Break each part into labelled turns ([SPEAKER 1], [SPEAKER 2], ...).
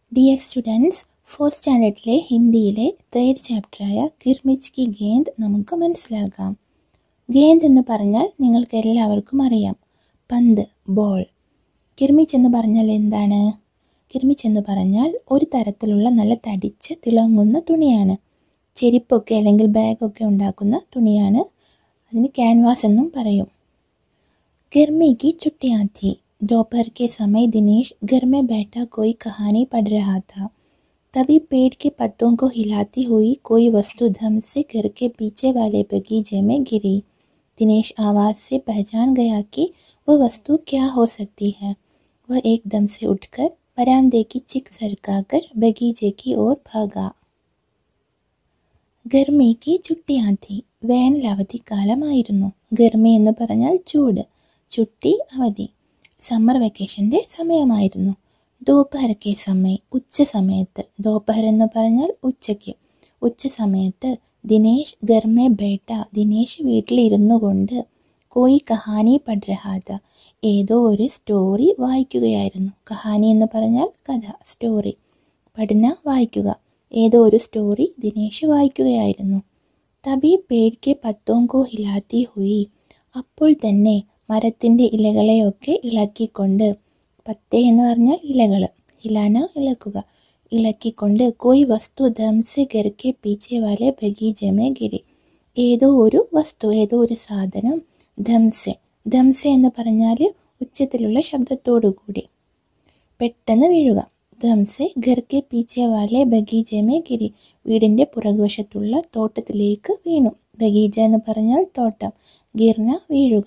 [SPEAKER 1] dear students fourth സ്റ്റാൻഡേർഡിലെ ഹിന്ദിയിലെ third ചാപ്റ്ററായ കിർമിച്ച് കി ഗേന്ദ് നമുക്ക് മനസ്സിലാക്കാം ഗേന്ദ് എന്ന് പറഞ്ഞാൽ നിങ്ങൾക്ക് എല്ലാവർക്കും അറിയാം പന്ത് ബോൾ കിർമിച്ച് എന്ന് പറഞ്ഞാൽ എന്താണ് കിർമിച്ച് എന്ന് പറഞ്ഞാൽ ഒരു തരത്തിലുള്ള നല്ല തടിച്ച് തിളങ്ങുന്ന തുണിയാണ് ചെരിപ്പൊക്കെ അല്ലെങ്കിൽ ബാഗൊക്കെ ഉണ്ടാക്കുന്ന തുണിയാണ് അതിന് ക്യാൻവാസ് എന്നും പറയും गर्मी की छुट्टियां थी दोपहर के समय दिनेश घर में बैठा कोई कहानी पढ़ रहा था तभी पेड़ के पत्तों को हिलाती हुई कोई वस्तु धम से घर के पीछे वाले बगीचे में गिरी दिनेश आवाज से पहचान गया कि वह वस्तु क्या हो सकती है वह एकदम से उठकर बरामदे की चिक सरकाकर बगीचे की ओर भागा ഗർമിക്ക് ചുട്ടിയാത്തി വേനൽ അവധിക്കാലമായിരുന്നു ഗർമി എന്ന് പറഞ്ഞാൽ ചൂട് ചുട്ടി അവധി സമ്മർ വെക്കേഷൻ്റെ സമയമായിരുന്നു ദോപഹരക്കെ സമയം ഉച്ച സമയത്ത് ദോപഹർ എന്ന് പറഞ്ഞാൽ ഉച്ചയ്ക്ക് ഉച്ച സമയത്ത് ദിനേശ് ഗർമെ ബേട്ട ദിനേശ് വീട്ടിലിരുന്നു കൊണ്ട് കോയി കഹാനി പഠ്രഹാത ഏതോ ഒരു സ്റ്റോറി വായിക്കുകയായിരുന്നു കഹാനി എന്ന് പറഞ്ഞാൽ കഥ സ്റ്റോറി പഠന വായിക്കുക ഏതോ ഒരു സ്റ്റോറി ദിനേശ് വായിക്കുകയായിരുന്നു തബി പേടിക്ക് പത്തോങ്കോ ഹിലാത്തി ഹുയി അപ്പോൾ തന്നെ മരത്തിൻ്റെ ഇലകളെയൊക്കെ ഇളക്കിക്കൊണ്ട് പത്തേ എന്ന് പറഞ്ഞാൽ ഇലകൾ ഹിലാന ഇളക്കുക ഇളക്കിക്കൊണ്ട് കോയി വസ്തു ധംസെ ഗർക്കെ പീച്ചെ വാലെ ബഗീജമേ ഗിരി ഏതോ ഒരു വസ്തു ഏതോ ഒരു സാധനം ധംസെ ധംസെ എന്ന് പറഞ്ഞാൽ ഉച്ചത്തിലുള്ള ശബ്ദത്തോടു കൂടി പെട്ടെന്ന് വീഴുക ധംസെ ഗർക്കെ പീച്ചെ വാലെ ബഗീജമേ ഗിരി വീടിൻ്റെ പുറകുവശത്തുള്ള തോട്ടത്തിലേക്ക് വീണു ബഗീജ എന്ന് പറഞ്ഞാൽ തോട്ടം ഗിർന വീഴുക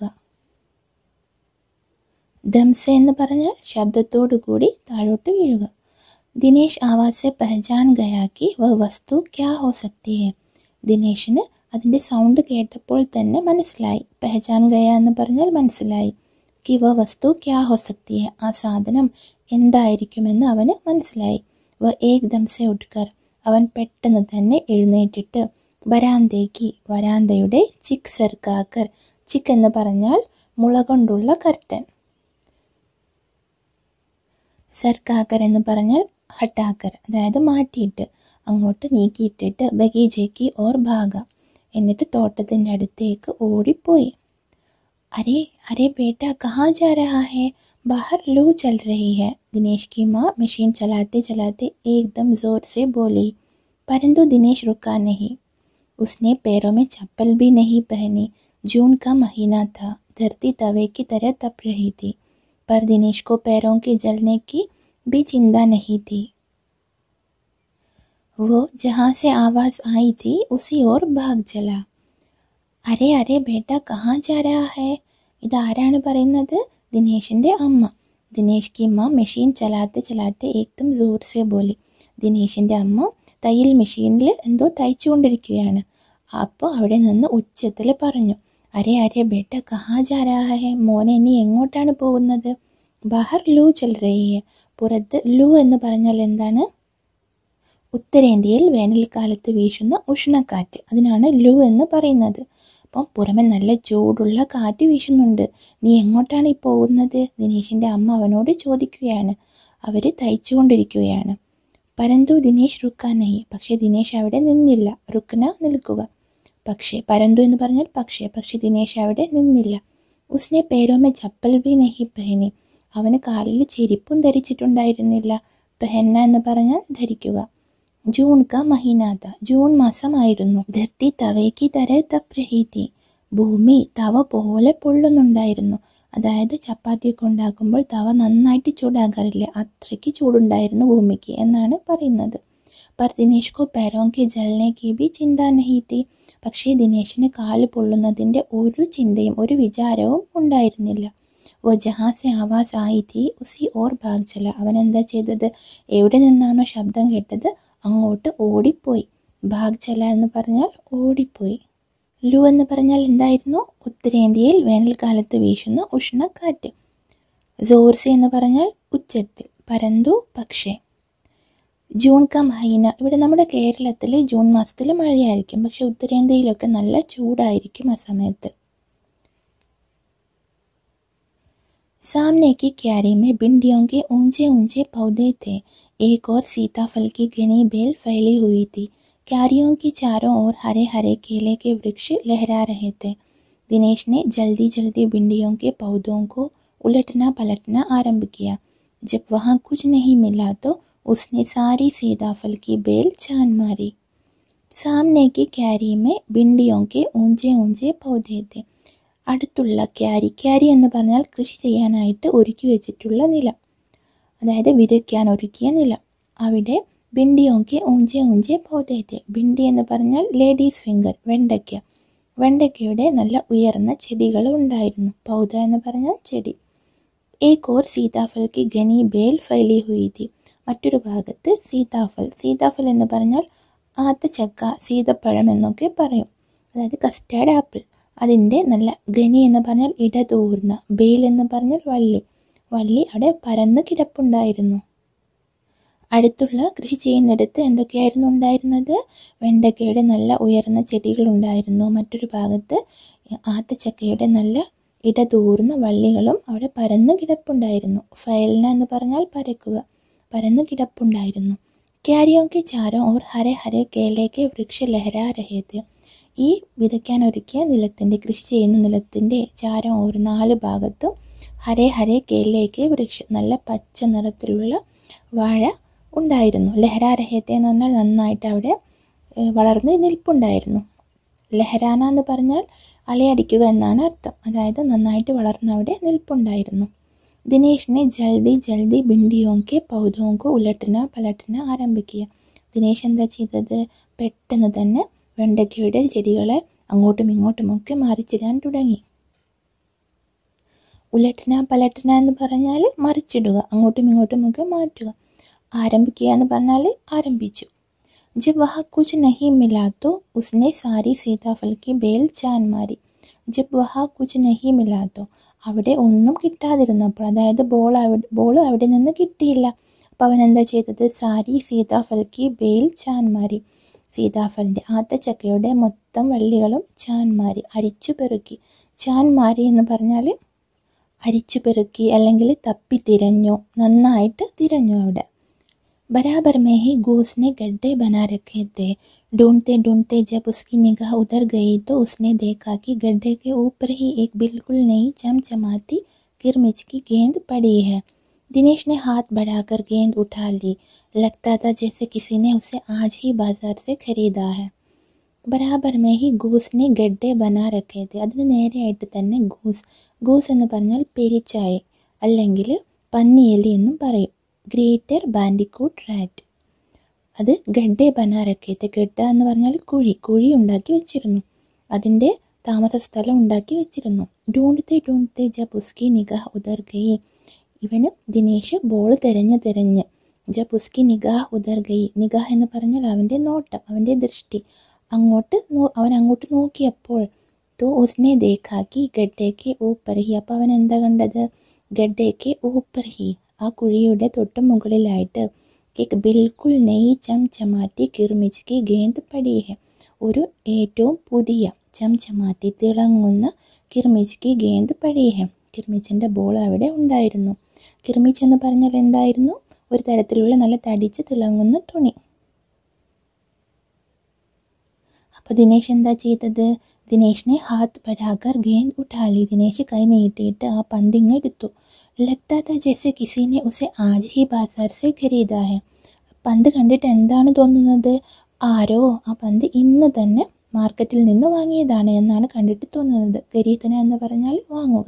[SPEAKER 1] ധംസെ എന്ന് പറഞ്ഞാൽ ശബ്ദത്തോടു കൂടി താഴോട്ട് വീഴുക ദിനേശ് ആവാസെ പഹചാൻ ഗയാക്കി വ വസ്തു ക്യാ ഹോ സക്തി ഹെ ദിനേശിന് അതിൻ്റെ സൗണ്ട് കേട്ടപ്പോൾ തന്നെ മനസ്സിലായി പഹചാൻ ഗയ എന്ന് പറഞ്ഞാൽ മനസ്സിലായി കി വ വസ്തു ക്യാ ഹോ സക്തി ഹെ ആ സാധനം എന്തായിരിക്കുമെന്ന് അവന് മനസ്സിലായി വ ഏക് ദംസെ ഉട്കർ അവൻ പെട്ടെന്ന് തന്നെ എഴുന്നേറ്റിട്ട് വരാന്തേക്ക് വരാന്തയുടെ ചിക്ക് സർക്കാക്കർ ചിക്ക് എന്ന് പറഞ്ഞാൽ മുള കൊണ്ടുള്ള കർട്ടൻ സർക്കാക്കർ എന്ന് പറഞ്ഞാൽ ഹട്ടാക്കർ അതായത് മാറ്റിയിട്ട് അങ്ങോട്ട് നീക്കിയിട്ടിട്ട് ബഗീജയ്ക്ക് ഓർ ഭാഗ എന്നിട്ട് തോട്ടത്തിൻ്റെ അടുത്തേക്ക് ഓടിപ്പോയി അരേ അരേ ബേട്ട കहाँ जा रहा है बाहर लू चल रही है दिनेश की माँ मशीन चलाते चलाते एकदम जोर से बोली परंतु दिनेश रुका नहीं उसने पैरों में चप्पल भी नहीं पहनी जून का महीना था धरती तवे की तरह तप रही थी पर दिनेश को पैरों के जलने की भी चिंता नहीं थी वो जहाँ से आवाज़ आई थी उसी ओर भाग चला അരേ അരേ ബേട്ട കഹാ ജാ രഹാ ഹേ ഇതാരാണ് പറയുന്നത് ദിനേശിൻ്റെ അമ്മ ദിനേശ് കി അമ്മ മെഷീൻ ചലാത്തെ ചലാത്തെ ഏകദം ജോർ സെ ബോലി ദിനേശിൻ്റെ അമ്മ തയ്യൽ മെഷീനിൽ എന്തോ തയ്ച്ചുകൊണ്ടിരിക്കുകയാണ് അപ്പോൾ അവിടെ നിന്ന് ഉച്ചത്തിൽ പറഞ്ഞു അരേ അരേ ബേട്ട കഹാ ജാ രഹാ ഹേ മോനെ നീ എങ്ങോട്ടാണ് പോകുന്നത് ബഹർ ലൂ ചൽ റഹി ഹെ പുറത്ത് ലൂ എന്ന് പറഞ്ഞാൽ എന്താണ് ഉത്തരേന്ത്യയിൽ വേനൽക്കാലത്ത് വീശുന്ന ഉഷ്ണക്കാറ്റ് അതിനാണ് ലൂ എന്ന് പറയുന്നത് അപ്പം പുറമെ നല്ല ചൂടുള്ള കാറ്റ് വീശുന്നുണ്ട് നീ എങ്ങോട്ടാണ് ഈ പോകുന്നത് ദിനേശിൻ്റെ അമ്മ അവനോട് ചോദിക്കുകയാണ് അവർ തയ്ച്ചുകൊണ്ടിരിക്കുകയാണ് പരന്തു ദിനേശ് റുക്കാനായി പക്ഷേ ദിനേശ് അവിടെ നിന്നില്ല റുക്കന നിൽക്കുക പക്ഷേ പരന്തു എന്ന് പറഞ്ഞാൽ പക്ഷേ പക്ഷേ ദിനേശ് അവിടെ നിന്നില്ല ഉസ്നെ പേരോമെ ചപ്പൽ ബി നഹി പെഹനി അവന് കാലിൽ ചെരിപ്പും ധരിച്ചിട്ടുണ്ടായിരുന്നില്ല പെഹന്ന എന്ന് പറഞ്ഞാൽ ധരിക്കുക ജൂൺ ക മഹീനാഥ ജൂൺ മാസമായിരുന്നു ധർത്തി തവയ്ക്ക് തര തപ്രഹീതി ഭൂമി തവ പോലെ പൊള്ളുന്നുണ്ടായിരുന്നു അതായത് ചപ്പാത്തിയൊക്കെ ഉണ്ടാക്കുമ്പോൾ തവ നന്നായിട്ട് ചൂടാകാറില്ല അത്രയ്ക്ക് ചൂടുണ്ടായിരുന്നു ഭൂമിക്ക് എന്നാണ് പറയുന്നത് പർ ദിനേഷ് കോ പേരോങ്കി ജലനേക്ക് ബി ചിന്ത നഹീത്തി പക്ഷേ ദിനേശിന് കാല് പൊള്ളുന്നതിൻ്റെ ഒരു ചിന്തയും ഒരു വിചാരവും ഉണ്ടായിരുന്നില്ല ഓ ജഹാസെ ആവാസ് ആയി തീ ഉസി ഓർ ഭാഗ് ചല അവൻ എന്താ ചെയ്തത് എവിടെ നിന്നാണോ ശബ്ദം കേട്ടത് അങ്ങോട്ട് ഓടിപ്പോയി ഭാഗ് ചല എന്ന് പറഞ്ഞാൽ ഓടിപ്പോയി ലു എന്ന് പറഞ്ഞാൽ എന്തായിരുന്നു ഉത്തരേന്ത്യയിൽ വേനൽക്കാലത്ത് വീശുന്ന ഉഷ്ണക്കാറ്റ് ജോർസെ എന്ന് പറഞ്ഞാൽ ഉച്ചത്തിൽ പരന്തു പക്ഷേ ജൂൺ ക മഹീന ഇവിടെ നമ്മുടെ കേരളത്തിൽ ജൂൺ മാസത്തിൽ മഴയായിരിക്കും പക്ഷെ ഉത്തരേന്ത്യയിലൊക്കെ നല്ല ചൂടായിരിക്കും ആ സമയത്ത് सामने की क्यारी में भिंडियों के ऊंचे ऊंचे पौधे थे एक और सीताफल की घनी बेल फैली हुई थी क्यारियों की चारों ओर हरे हरे केले के वृक्ष लहरा रहे थे दिनेश ने जल्दी जल्दी भिंडियों के पौधों को उलटना पलटना आरंभ किया जब वहाँ कुछ नहीं मिला तो उसने सारी सीताफल की बेल छान मारी सामने की क्यारी में भिंडियों के ഊഞ്ചെ ഊഞ്ചെ പൗധേ थे അടുത്തുള്ള ക്യാരി ക്യാരി എന്ന് പറഞ്ഞാൽ കൃഷി ചെയ്യാനായിട്ട് ഒരുക്കി വെച്ചിട്ടുള്ള നിലം അതായത് വിതയ്ക്കാൻ ഒരുക്കിയ നിലം അവിടെ ഭിണ്ടിയൊക്കെ ഊഞ്ചെ ഊഞ്ചെ പൗതേത്തെ ഭിണ്ടി എന്ന് പറഞ്ഞാൽ ലേഡീസ് ഫിംഗർ വെണ്ടയ്ക്ക വെണ്ടയ്ക്കയുടെ നല്ല ഉയർന്ന ചെടികൾ ഉണ്ടായിരുന്നു പൗധ എന്ന് പറഞ്ഞാൽ ചെടി ഏക് ഓർ സീതാഫൽ കി ഘനി ബേൽ ഫൈലി ഹുയി തി മറ്റൊരു ഭാഗത്ത് സീതാഫൽ സീതാഫൽ എന്ന് പറഞ്ഞാൽ ആത്തച്ചക്ക സീതപ്പഴം എന്നൊക്കെ പറയും അതായത് കസ്റ്റാർഡ് ആപ്പിൾ അതിൻ്റെ നല്ല ഘനി എന്ന് പറഞ്ഞാൽ ഇടതൂർന്ന ബേൽ എന്ന് പറഞ്ഞാൽ വള്ളി വള്ളി അവിടെ പരന്ന് കിടപ്പുണ്ടായിരുന്നു അടുത്തുള്ള കൃഷി ചെയ്യുന്നിടത്ത് എന്തൊക്കെയായിരുന്നു ഉണ്ടായിരുന്നത് വെണ്ടയ്ക്കയുടെ നല്ല ഉയർന്ന ചെടികൾ ഉണ്ടായിരുന്നു മറ്റൊരു ഭാഗത്ത് ആത്തച്ചക്കയുടെ നല്ല ഇടതൂർന്ന വള്ളികളും അവിടെ പരന്ന് കിടപ്പുണ്ടായിരുന്നു ഫയലിന എന്ന് പറഞ്ഞാൽ പരക്കുക പരന്ന് കിടപ്പുണ്ടായിരുന്നു ക്യാരിയോं के चारों ओर हरे हरे केले के वृक्ष लहरा रहे थे ഈ വിതയ്ക്കാൻ ഒരുക്കിയ നിലത്തിൻ്റെ കൃഷി ചെയ്യുന്ന നിലത്തിൻ്റെ ചാരം ഓർ നാല് ഭാഗത്തും ഹരേ ഹരേ കേലേക്ക് വൃക്ഷം നല്ല പച്ച നിറത്തിലുള്ള വാഴ ഉണ്ടായിരുന്നു ലഹരാ രഹത്തെ എന്ന് പറഞ്ഞാൽ നന്നായിട്ട് അവിടെ ഏഹ്, വളർന്ന് നിൽപ്പുണ്ടായിരുന്നു ലഹരാന എന്ന് പറഞ്ഞാൽ അലയടിക്കുക എന്നാണ് അർത്ഥം അതായത് നന്നായിട്ട് വളർന്ന് അവിടെ നിൽപ്പുണ്ടായിരുന്നു ദിനേശിനെ ജൽദി ജൽദി ഭിണ്ടിയോं के पौधों को ഉലട്ടന പലട്ടന ആരംഭിക്കുക ദിനേശ് എന്താ ചെയ്തത് പെട്ടെന്ന് തന്നെ വെണ്ടയ്ക്കയുടെ ചെടികളെ അങ്ങോട്ടും ഇങ്ങോട്ടുമൊക്കെ മറിച്ചിടാൻ തുടങ്ങി ഉലട്ടന പലട്ടന എന്ന് പറഞ്ഞാൽ മറിച്ചിടുക അങ്ങോട്ടും ഇങ്ങോട്ടുമൊക്കെ മാറ്റുക ആരംഭിക്കുക എന്ന് പറഞ്ഞാൽ ആരംഭിച്ചു जब वहाँ कुछ नहीं मिला तो उसने सारी सीताफल की बेल छान മാറി जब वहाँ कुछ नहीं मिला तो അവിടെ ഒന്നും കിട്ടാതിരുന്നപ്പോൾ അതായത് ബോൾ അവിടെ ബോൾ അവിടെ നിന്ന് കിട്ടിയില്ല അപ്പോൾ അവൻ എന്താ ചെയ്തത് സാരി സീതാഫൽക്ക് ബേൽ ചാൻ മാറി സീതാഫലിൻ്റെ ആത്തച്ചക്കയുടെ മൊത്തം വള്ളികളും ചാൻ മാറി അരിച്ചു പെറുക്കി ചാൻ മാറി എന്ന് പറഞ്ഞാൽ അരിച്ചു പെറുക്കി അല്ലെങ്കിൽ തപ്പി തിരഞ്ഞു നന്നായിട്ട് തിരഞ്ഞു അവിടെ बराबर में ही घूस ने गड्ढे बना रखे थे ढूंढते ढूंढते जब उसकी निगाह उधर गई तो उसने देखा कि गड्ढे के ऊपर ही एक बिल्कुल नई चमचमाती किरमिच की गेंद पड़ी है दिनेश ने हाथ बढ़ाकर गेंद उठा ली लगता था जैसे किसी ने उसे आज ही बाजार से खरीदा है ബരാബർ മേഹി ഗൂസിനെ ഗഡ്ഡെ ബനാ രഖേ തെ അതിന് നേരെയായിട്ട് തന്നെ ഗൂസ് ഗൂസ് എന്ന് പറഞ്ഞാൽ പെരിച്ചാഴി അല്ലെങ്കിൽ പന്നിയെലി എന്നും പറയും ഗ്രേറ്റർ ബാൻഡിക്കൂട്ട് റാറ്റ് അത് ഗഡ്ഡെ ബനാ രഖേ തെ ഗഡ്ഡ എന്ന് പറഞ്ഞാൽ കുഴി കുഴി ഉണ്ടാക്കി വെച്ചിരുന്നു അതിൻ്റെ താമസ സ്ഥലം ഉണ്ടാക്കി വെച്ചിരുന്നു ഡൂണ്ടത്തെ ഡൂണ്ടത്തെ ജബ് ഉസ്കി നിഗാഹ് ഉദർ ഗയി ഇവന് ദിനേശ് ബോൾ തിരഞ്ഞ് തിരഞ്ഞ് ജബ് ഉസ്കി നിഗാഹ് ഉദർ ഗയി നിഗാഹ് എന്ന് പറഞ്ഞാൽ അവൻ്റെ നോട്ടം അവൻ്റെ ദൃഷ്ടി അങ്ങോട്ട് നോ- അവൻ അങ്ങോട്ട് നോക്കിയപ്പോൾ തോ ഉസ്നെ ദേഖാക്കി ഗഡ്ഡയ്ക്ക് ഊപ്പർ ഹി അപ്പോൾ അവൻ എന്താ കണ്ടത് ഗഡ്ഡയ്ക്ക് ഊപ്പർ ഹി ആ കുഴിയുടെ തൊട്ട് മുകളിലായിട്ട് एक बिल्कुल नई ചംചമാറ്റി കിർമിച്ച് കി ഗേന്ദ് പടി ഹെ ഒരു ഏറ്റവും പുതിയ ചംചമാറ്റി തിളങ്ങുന്ന കിർമിച്ച് കി ഗേന്ദ് പടി ഹെ കിർമിച്ചിൻ്റെ ബോൾ അവിടെ ഉണ്ടായിരുന്നു കിർമിച്ച് എന്ന് പറഞ്ഞാൽ എന്തായിരുന്നു ഒരു തരത്തിലുള്ള നല്ല തടിച്ച് തിളങ്ങുന്ന തുണി അപ്പോൾ ദിനേശ് എന്താ ചെയ്തത് ദിനേശിനെ ഹാത്ത് പടാകർ ഗേന്ദ് ഉഠാലി ദിനേശ് കൈ നീട്ടിയിട്ട് ആ പന്തിങ് എടുത്തു ലഗ്താ താ ജैसे किसी ने उसे आज ही बाजार से खरीदा है പന്ത് കണ്ടിട്ട് എന്താണ് തോന്നുന്നത് ആരോ ആ പന്ത് ഇന്ന് തന്നെ മാർക്കറ്റിൽ നിന്ന് വാങ്ങിയതാണ് എന്നാണ് കണ്ടിട്ട് തോന്നുന്നത് ഖരീദന എന്ന് പറഞ്ഞാൽ വാങ്ങുക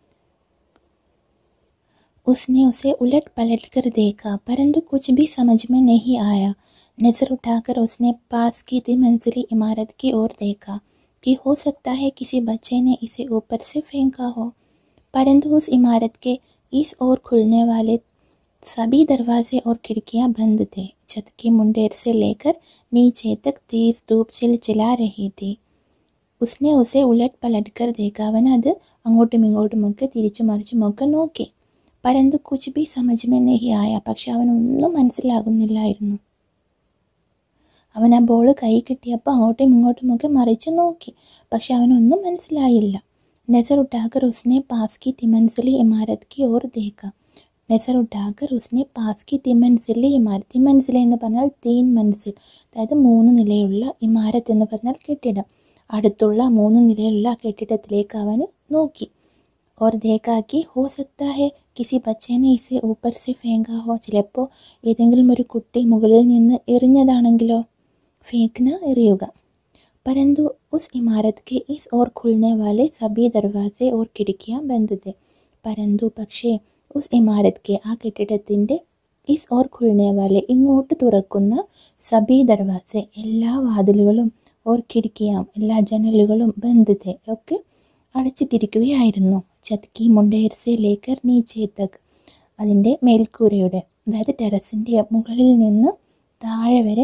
[SPEAKER 1] उसने उसे उलट पलट कर देखा परंतु कुछ भी समझ में नहीं आया नज़र उठाकर उसने पास की थी मंजिली इमारत की ओर देखा कि हो सकता है किसी बच्चे ने इसे ऊपर से फेंका हो परंतु उस इमारत के इस ओर खुलने वाले सभी दरवाजे और खिड़कियां बंद थे छत की मुंडेर से लेकर नीचे तक तेज धूप चिलचिला रही थी ഉസ്നെ ഉസെ ഉലട്ട് പലട്കർ ദേഖ അവൻ അത് അങ്ങോട്ടും ഇങ്ങോട്ടുമൊക്കെ തിരിച്ചു മറിച്ചുമൊക്കെ നോക്കി പരന്തു കുച്ച് ബി സമജ്മേ നഹി ആയ പക്ഷെ അവനൊന്നും മനസ്സിലാകുന്നില്ലായിരുന്നു അവൻ ആ ബോൾ കൈ കിട്ടിയപ്പോൾ അങ്ങോട്ടും ഇങ്ങോട്ടുമൊക്കെ മറിച്ച് നോക്കി പക്ഷെ അവനൊന്നും മനസ്സിലായില്ല നസർ ഉട്ടാക്കർ ഉസ്നെ പാസ് കി തിമൻസലി ഇമാരത് കി ഓർ ദേഖ നസർ ഉട്ടാക്കർ ഉസ്നെ പാസ് കി തി മൻസിലെ ഇമാരത്ത് തി മൻസിൽ എന്ന് പറഞ്ഞാൽ തീൻ മൻസിൽ അതായത് മൂന്ന് നിലയുള്ള ഇമാരത്ത് എന്ന് പറഞ്ഞാൽ കെട്ടിടം അടുത്തുള്ള മൂന്ന് നിലയുള്ള ആ കെട്ടിടത്തിലേക്ക് അവൻ നോക്കി और देखा कि हो सकता है किसी बच्चे ने इसे ऊपर से फेंका हो ചിലപ്പോൾ ഏതെങ്കിലും ഒരു കുട്ടി മുകളിൽ നിന്ന് എറിഞ്ഞതാണെങ്കിലോ ഫേക്കന എറിയുക परंतु उस इमारत के इस ओर खुलने वाले सभी दरवाजे और खिड़कियां बंद थे परंतु പക്ഷേ ഉസ് ഇമാരത് കെ ആ കെട്ടിടത്തിൻ്റെ ഇസ് ഓർ ഖുൽനെ വാലെ ഇങ്ങോട്ട് തുറക്കുന്ന സബി ദർവാസ എല്ലാ വാതിലുകളും ഓർ ഖിടിക്കിയാം എല്ലാ ജനലുകളും ബന്ധത്തെ ഒക്കെ അടച്ചിട്ടിരിക്കുകയായിരുന്നു ചത്കി മുണ്ടേർസെ ലേക്കർ നീച്ചേ തക് അതിൻ്റെ മേൽക്കൂരയുടെ അതായത് ടെറസിൻ്റെ മുകളിൽ നിന്ന് താഴെ വരെ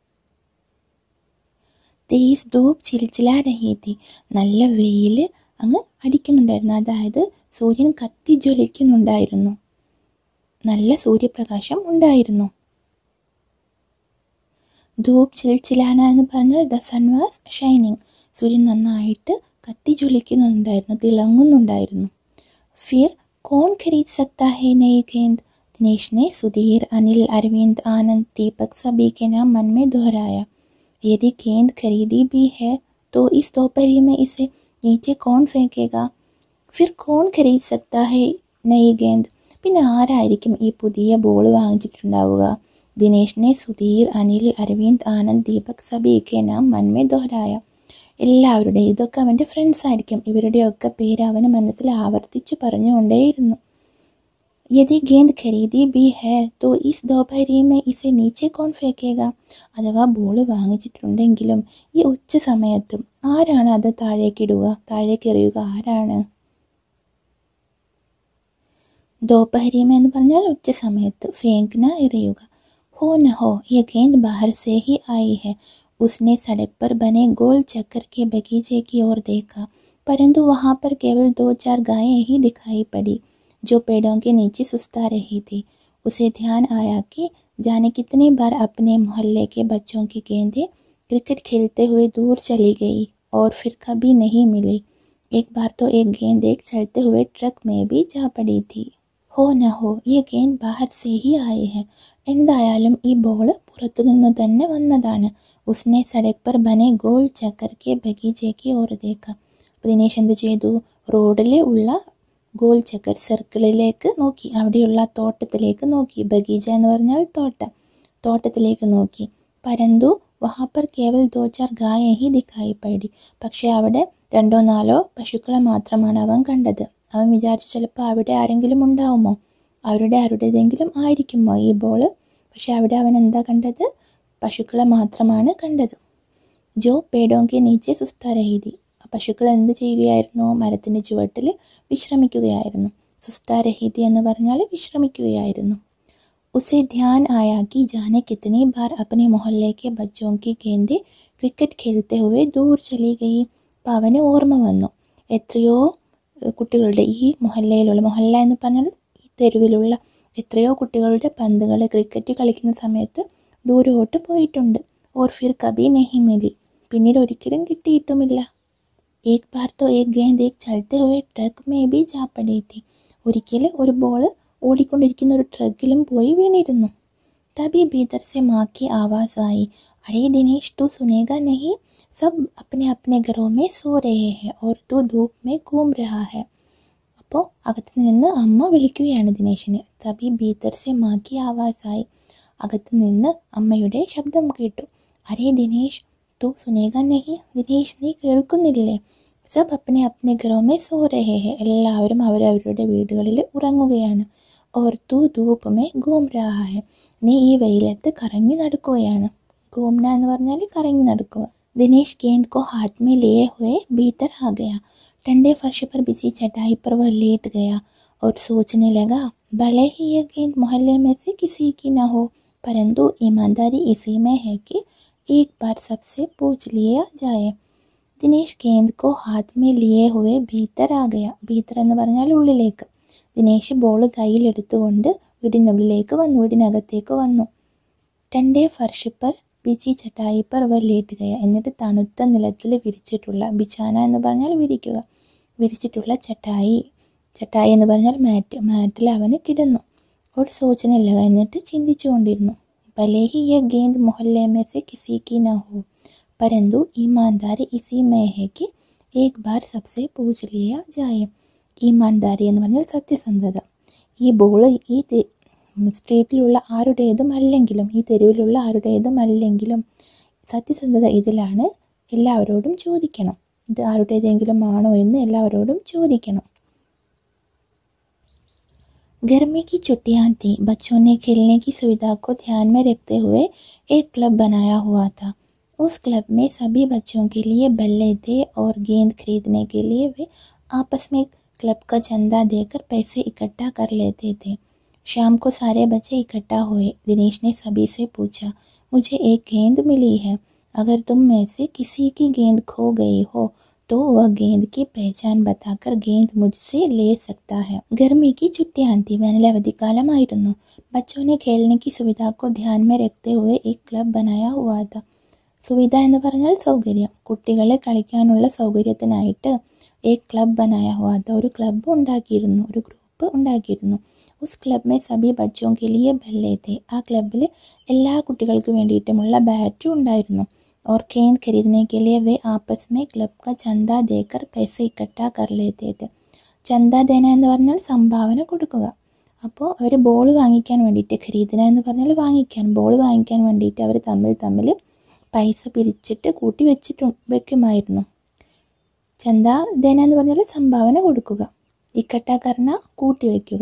[SPEAKER 1] തേസ് ധൂപ് ചിൽച്ചിലാ രഹീത്തി നല്ല വെയിൽ അങ്ങ് അടിക്കുന്നുണ്ടായിരുന്നു അതായത് സൂര്യൻ കത്തി ജ്വലിക്കുന്നുണ്ടായിരുന്നു നല്ല സൂര്യപ്രകാശം ഉണ്ടായിരുന്നു ധൂപ് ചിൽച്ചിലാന എന്ന് പറഞ്ഞാൽ ദ സൺ വാസ് ഷൈനിങ് സൂര്യൻ നന്നായിട്ട് കത്തി ജ്വലിക്കുന്നുണ്ടായിരുന്നു തിളങ്ങുന്നുണ്ടായിരുന്നു ഫിർ കോൺ ഖരീദ് സക്താ ഹേ നയി ഗേന്ദ് ദിനേശ് ने सुधीर अनिल अरविंद आनंद दीपक सभी के नाम मन में दोहराया यदि गेंद खरीदी भी है तो इस दोपहरी में इसे नीचे कौन फेंकेगा ഫിർ കോൺ ഖരീദ് സക്താ ഹേ നയി ഗേന്ദ് പിന്നെ ആരായിരിക്കും ഈ പുതിയ ബോൾ വാങ്ങിച്ചിട്ടുണ്ടാവുക ദിനേശിനെ സുധീർ അനിൽ അരവിന്ദ് ആനന്ദ് ദീപക് സബീക്കെ നാം മന്മേ ദോഹരായ എല്ലാവരുടെയും ഇതൊക്കെ അവൻ്റെ ഫ്രണ്ട്സ് ആയിരിക്കും ഇവരുടെയൊക്കെ പേര് അവന് മനസ്സിൽ ആവർത്തിച്ച് പറഞ്ഞുകൊണ്ടേയിരുന്നു യദി ഗേന്ദ് ഖരീദി ബി ഹേ തോ ഇസ് ദോപഹരി മേ ഇസെ നീച്ചെ കോൺ ഫേക്കേക അഥവാ ബോൾ വാങ്ങിച്ചിട്ടുണ്ടെങ്കിലും ഈ ഉച്ച സമയത്തും ആരാണ് അത് താഴേക്കിടുക താഴേക്ക് എറിയുക ആരാണ് दोपहरी में എന്ന് പറഞ്ഞാൽ ഉച്ച സമയത്ത് ഫേങ്കന എറിയുക हो न हो ये गेंद बाहर से ही आई है उसने सड़क पर बने गोल चक्कर के बगीचे की ओर देखा परंतु वहां पर केवल दो चार गायें ही दिखाई पड़ी जो पेड़ों के नीचे सुस्ता रही थी उसे ध्यान आया कि जाने कितनी बार अपने मोहल्ले के बच्चों की गेंदें क्रिकेट खेलते हुए दूर चली गई और फिर कभी नहीं मिली एक बार तो एक गेंद एक चलते हुए ट्रक में भी जा पड़ी थी ഹോ ന ഹോ ഈ ഗെയിൻ ബാഹർ സേ ഹി ആയി ഹെ എന്തായാലും ഈ ബോൾ പുറത്തുനിന്നു തന്നെ വന്നതാണ് ഉസ്നെ സടക് പർ ബനെ ഗോൾ ചക്കർ കെ ബഗീചേക്ക് ഓർ ദേക്ക അപ്പോൾ ദിനേശ് എന്ത് ചെയ്തു റോഡിൽ ഉള്ള ഗോൾ ചക്കർ സർക്കിളിലേക്ക് നോക്കി അവിടെയുള്ള തോട്ടത്തിലേക്ക് നോക്കി ബഗീച എന്ന് പറഞ്ഞാൽ തോട്ടം തോട്ടത്തിലേക്ക് നോക്കി പരന്തു വഹാപ്പർ കേവൽ ദോ ചാർ ഗായ ഹി ദിക്കായി പടി പക്ഷേ അവിടെ രണ്ടോ നാലോ പശുക്കളെ മാത്രമാണ് അവൻ കണ്ടത് അവൻ വിചാരിച്ചു ചിലപ്പോൾ അവിടെ ആരെങ്കിലും ഉണ്ടാവുമോ അവരുടെ ആരുടേതെങ്കിലും ആയിരിക്കുമോ ഈ ബോള് പക്ഷെ അവിടെ അവൻ എന്താ കണ്ടത് പശുക്കളെ മാത്രമാണ് കണ്ടത് ജോ പേടോങ്കെ നീച്ചെ സുസ്താരഹീതി ആ പശുക്കൾ എന്ത് ചെയ്യുകയായിരുന്നു മരത്തിൻ്റെ ചുവട്ടിൽ വിശ്രമിക്കുകയായിരുന്നു സുസ്താരഹീതി എന്ന് പറഞ്ഞാൽ വിശ്രമിക്കുകയായിരുന്നു उसे ध्यान आया कि जाने कितनी बार अपने मोहल्ले के बच्चों की गेंदें ക്രിക്കറ്റ് खेलते हुए दूर चली गई അപ്പോൾ അവന് ഓർമ്മ വന്നു എത്രയോ കുട്ടികളുടെ ഈ മൊഹല്ലയിലുള്ള മൊഹല്ല എന്ന് പറഞ്ഞാൽ ഈ തെരുവിലുള്ള എത്രയോ കുട്ടികളുടെ പന്തുകൾ ക്രിക്കറ്റ് കളിക്കുന്ന സമയത്ത് ദൂരോട്ട് പോയിട്ടുണ്ട് ഓർ ഫിർ കബി നെഹി മിലി പിന്നീട് ഒരിക്കലും കിട്ടിയിട്ടുമില്ല ഏക് ബാർ തോ ഏക് ഗേന്ദ് ഏക് ചലത്തെ ഹുവേ ട്രക്ക് മേ ബി ജാ പടി थी ഒരിക്കൽ ഒരു ബോൾ ഓടിക്കൊണ്ടിരിക്കുന്ന ഒരു ട്രക്കിലും പോയി വീണിരുന്നു തബി ഭീതർ से माँ की आवाज़ आई अरे दिनेश तू सुनेगा नहीं सब अपने अपने घरों में सो रहे हैं और तू धूप में घूम रहा है അപ്പോൾ അകത്ത് നിന്ന് അമ്മ വിളിക്കുകയാണ് ദിനേശിനെ തബി ഭീതർ സെ മാക്കി ആവാസായി അകത്ത് നിന്ന് അമ്മയുടെ ശബ്ദം കേട്ടു അരേ ദിനേശ് തൂ സുനേഗ നഹി ദിനേശ് നീ കേൾക്കുന്നില്ലേ സബ് അപ്പനെ അപ്പനെ ഘറോമേ സോ രഹേ ഹെ എല്ലാവരും അവരവരുടെ വീടുകളിൽ ഉറങ്ങുകയാണ് ഓർ തൂ ധൂപ്പമേ ഗൂം രഹാ ഹെ നീ ഈ വെയിലത്ത് കറങ്ങി നടക്കുകയാണ് घूमना എന്ന് പറഞ്ഞാൽ കറങ്ങി നടക്കുക दिनेश गेंद को हाथ में लिए हुए भीतर आ गया ठंडे फर्श पर बिछी चटाई पर वह लेट गया और सोचने लगा भले ही यह गेंद मोहल्ले में से किसी की न हो परंतु ईमानदारी इसी में है कि एक बार सबसे पूछ लिया जाए ദിനേശ് ഗേന്ദ് കോ ഹാത്ത് മേ ലിയേ ഹുവേ ഭീത്തർ ആ ഗയ ഭീത്തർ എന്ന് പറഞ്ഞാൽ ഉള്ളിലേക്ക് ദിനേശ് ബോൾ കയ്യിലെടുത്തുകൊണ്ട് വീടിനുള്ളിലേക്ക് വന്നു വീടിനകത്തേക്ക് വന്നു ടണ്ടേ ഫർഷ് പർ ബിച്ചി ചട്ടായി പർ വ ലേറ്റ് ഗയ എന്നിട്ട് തണുത്ത നിലത്തിൽ വിരിച്ചിട്ടുള്ള ബിച്ചാന എന്ന് പറഞ്ഞാൽ വിരിക്കുക വിരിച്ചിട്ടുള്ള ചട്ടായി ചട്ടായി എന്ന് പറഞ്ഞാൽ മാറ്റ് മാറ്റിൽ അവന് കിടന്നു और सोचने लगा എന്നിട്ട് ചിന്തിച്ചുകൊണ്ടിരുന്നു भले ही यह गेंद मोहल्ले में से किसी की न हो परंतु ईमानदारी इसी में है कि एक बार सबसे पूछ लिया जाए ഈമാൻദാരി എന്ന് പറഞ്ഞാൽ സത്യസന്ധത ഈ ബോള് ഈ തെ- സ്ട്രീറ്റിലുള്ള ആരുടേതും അല്ലെങ്കിലും ഈ തെരുവിലുള്ള ആരുടേതും അല്ലെങ്കിലും സത്യസന്ധത ഇതിലാണ് എല്ലാവരോടും ചോദിക്കണം ഇത് ആരുടേതെങ്കിലും ആണോ എന്ന് എല്ലാവരോടും ചോദിക്കണം गर्मी की छुट्टियां थी बच्चों ने खेलने की सुविधा को ध्यान में रखते हुए एक क्लब बनाया हुआ था उस क्लब में सभी बच्चों के लिए बल्ले थे और गेंद खरीदने के लिए वे आपस में क्लब का चंदा देकर पैसे इकट्ठा कर लेते थे शाम को सारे बच्चे इकट्ठा हुए दिनेश ने सभी से पूछा मुझे एक गेंद मिली है अगर तुम में से किसी की गेंद खो गई हो तो वह गेंद की पहचान बताकर गेंद मुझसे ले सकता है गर्मी की छुट्टियां थी വേനലവധിക്കാലമായിരുന്നു बच्चों ने खेलने की सुविधा को ध्यान में रखते हुए एक क्लब बनाया हुआ था സുവിധ എന്ന് പറഞ്ഞാൽ സൗകര്യം കുട്ടികളെ കളിക്കാനുള്ള സൗകര്യത്തിനായിട്ട് ഏക് ക്ലബ് ബനായ ഹുവാ था ഒരു ക്ലബ്ബ് ഉണ്ടാക്കിയിരുന്നു ഒരു ഗ്രൂപ്പ് ഉണ്ടാക്കിയിരുന്നു ഉസ് ക്ലബ് മേ സബി ബച്ചോं के लिए ബല്ലേ थे ആ ക്ലബ്ബിൽ എല്ലാ കുട്ടികൾക്ക് വേണ്ടിയിട്ടുമുള്ള ബാറ്റും ഉണ്ടായിരുന്നു और गेंद खरीदने के लिए वे आपस में क्लब का चंदा देकर पैसे इकट्ठा कर लेते थे ചന്ത ദേന എന്ന് പറഞ്ഞാൽ സംഭാവന കൊടുക്കുക അപ്പോൾ അവർ ബോൾ വാങ്ങിക്കാൻ വേണ്ടിയിട്ട് ഖരീദന എന്ന് പറഞ്ഞാൽ വാങ്ങിക്കാൻ ബോൾ വാങ്ങിക്കാൻ വേണ്ടിയിട്ട് അവർ തമ്മിൽ തമ്മിൽ പൈസ പിരിച്ചിട്ട് കൂട്ടി വെച്ചിട്ടു വെക്കുമായിരുന്നു ചന്ത ദേന എന്ന് പറഞ്ഞാൽ സംഭാവന കൊടുക്കുക ഇക്കട്ട കർണ കൂട്ടി വയ്ക്കുക